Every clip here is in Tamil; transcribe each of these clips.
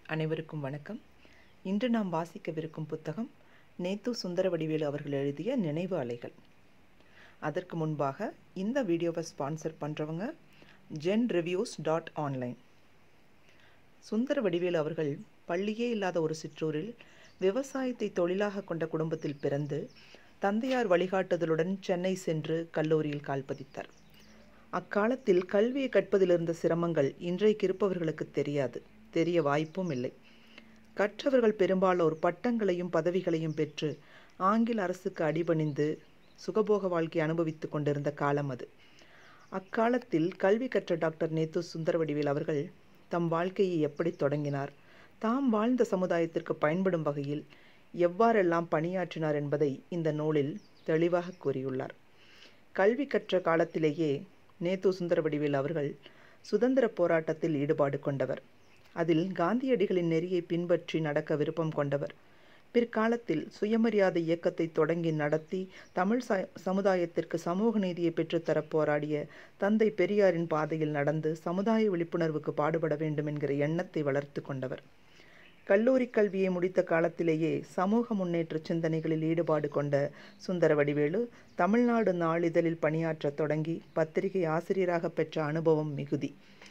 அனைவருக்கும் வணக்கம் இன்று நாம் வாசிக்கவிருக்கும் புத்தகம் நேத்து சுந்தரவடிவேலு அவர்கள் எழுதிய நினைவு அலைகள் அதற்கு முன்பாக இந்த வீடியோவை ஸ்பான்சர் பண்ணுறவங்க Zen reviews dot online Sundara Vadivelu அவர்கள் பள்ளியே இல்லாத ஒரு சிற்றூரில் விவசாயத்தை தொழிலாக கொண்ட குடும்பத்தில் பிறந்து தந்தையார் வழிகாட்டுதலுடன் சென்னை சென்று கல்லூரியில் கால் பதித்தார் அக்காலத்தில் கல்வியை கற்பதில் இருந்த சிரமங்கள் இன்றைக்கு இருப்பவர்களுக்கு தெரியாது தெரிய வாய்ப்பும் இல்லை கற்றவர்கள் பெரும்பாலோர் பட்டங்களையும் பதவிகளையும் பெற்று ஆங்கில அரசுக்கு அடிபணிந்து சுகபோக வாழ்க்கை அனுபவித்துக் கொண்டிருந்த காலம் அது அக்காலத்தில் கல்வி கற்ற டாக்டர் நேத்து சுந்தரவடிவேல் அவர்கள் தம் வாழ்க்கையை எப்படி தொடங்கினார் தாம் வாழ்ந்த சமுதாயத்திற்கு பயன்படும் வகையில் எவ்வாறெல்லாம் பணியாற்றினார் என்பதை இந்த நூலில் தெளிவாக கூறியுள்ளார் கல்வி கற்ற காலத்திலேயே நேத்து சுந்தரவடிவேல் அவர்கள் சுதந்திர போராட்டத்தில் ஈடுபாடு கொண்டவர் அதில் காந்தியடிகளின் நெறியை பின்பற்றி நடக்க விருப்பம் கொண்டவர் பிற்காலத்தில் சுயமரியாதை இயக்கத்தை தொடங்கி நடத்தி தமிழ் ச சமுதாயத்திற்கு சமூக நீதியை பெற்றுத்தர போராடிய தந்தை பெரியாரின் பாதையில் நடந்து சமுதாய விழிப்புணர்வுக்கு பாடுபட வேண்டும் என்கிற எண்ணத்தை வளர்த்து கொண்டவர் கல்லூரி கல்வியை முடித்த காலத்திலேயே சமூக முன்னேற்ற சிந்தனைகளில் ஈடுபாடு கொண்ட சுந்தர வடிவேலு தமிழ்நாடு நாளிதழில் பணியாற்றத் தொடங்கி பத்திரிகை ஆசிரியராக பெற்ற அனுபவம் மிகுதி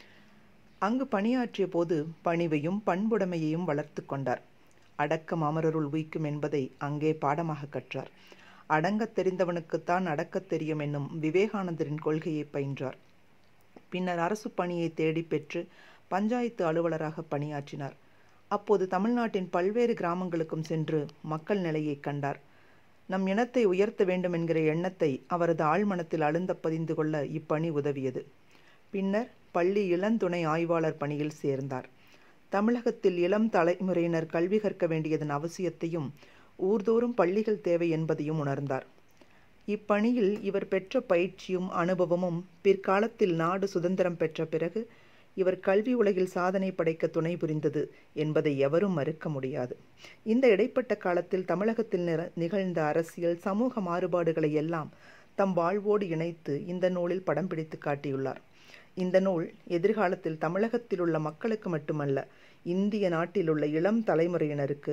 அங்கு பணியாற்றிய போது பணிவையும் பண்புடைமையையும் வளர்த்து கொண்டார் அடக்கம் அமரருள் உய்க்கும் என்பதை அங்கே பாடமாக கற்றார் அடங்கத் தெரிந்தவனுக்குத்தான் அடக்கத் தெரியும் என்னும் விவேகானந்தரின் கொள்கையை பயின்றார் பின்னர் அரசு பணியை தேடி பெற்று பஞ்சாயத்து அலுவலராக பணியாற்றினார் அப்போது தமிழ்நாட்டின் பல்வேறு கிராமங்களுக்கும் சென்று மக்கள் நிலையை கண்டார் நம் இனத்தை உயர்த்த வேண்டும் என்கிற எண்ணத்தை அவரது ஆழ்மனத்தில் அழுந்த பதிந்து கொள்ள இப்பணி உதவியது பின்னர் பள்ளி இளந்துணை ஆய்வாளர் பணியில் சேர்ந்தார் தமிழகத்தில் இளம் தலைமுறையினர் கல்வி கற்க வேண்டியதன் அவசியத்தையும் ஊர்தோறும் பள்ளிகள் தேவை என்பதையும் உணர்ந்தார் இப்பணியில் இவர் பெற்ற பயிற்சியும் அனுபவமும் பிற்காலத்தில் நாடு சுதந்திரம் பெற்ற பிறகு இவர் கல்வி உலகில் சாதனை படைக்க துணை புரிந்தது என்பதை எவரும் மறுக்க முடியாது இந்த இடைப்பட்ட காலத்தில் தமிழகத்தில் நிகழ்ந்த அரசியல் சமூக மாறுபாடுகளை எல்லாம் தம் வாழ்வோடு இணைத்து இந்த நூலில் படம் பிடித்து காட்டியுள்ளார் இந்த நூல் எதிர்காலத்தில் தமிழகத்தில் உள்ள மக்களுக்கு மட்டுமல்ல இந்திய நாட்டில் உள்ள இளம் தலைமுறையினருக்கு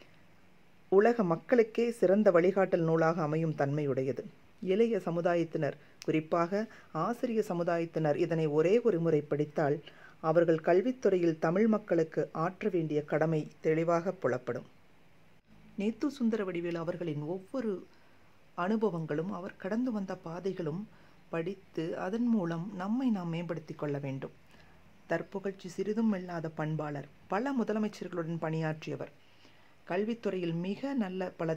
உலக மக்களுக்கே சிறந்த வழிகாட்டல் நூலாக அமையும் தன்மையுடையது இளைய சமுதாயத்தினர் குறிப்பாக ஆசிரிய சமுதாயத்தினர் இதனை ஒரே ஒரு முறை படித்தால் அவர்கள் கல்வித்துறையில் தமிழ் மக்களுக்கு ஆற்ற வேண்டிய கடமை தெளிவாக புலப்படும் நேத்து சுந்தர வடிவேல் அவர்களின் ஒவ்வொரு அனுபவங்களும் அவர் கடந்து வந்த பாதைகளும் படித்து அதன் மூலம் நம்மை நாம் மேம்படுத்தி கொள்ள வேண்டும் தற்புகழ்ச்சி சிறிதும் இல்லாத பண்பாளர் பல முதலமைச்சர்களுடன் பணியாற்றியவர் கல்வித்துறையில் மிக நல்ல பல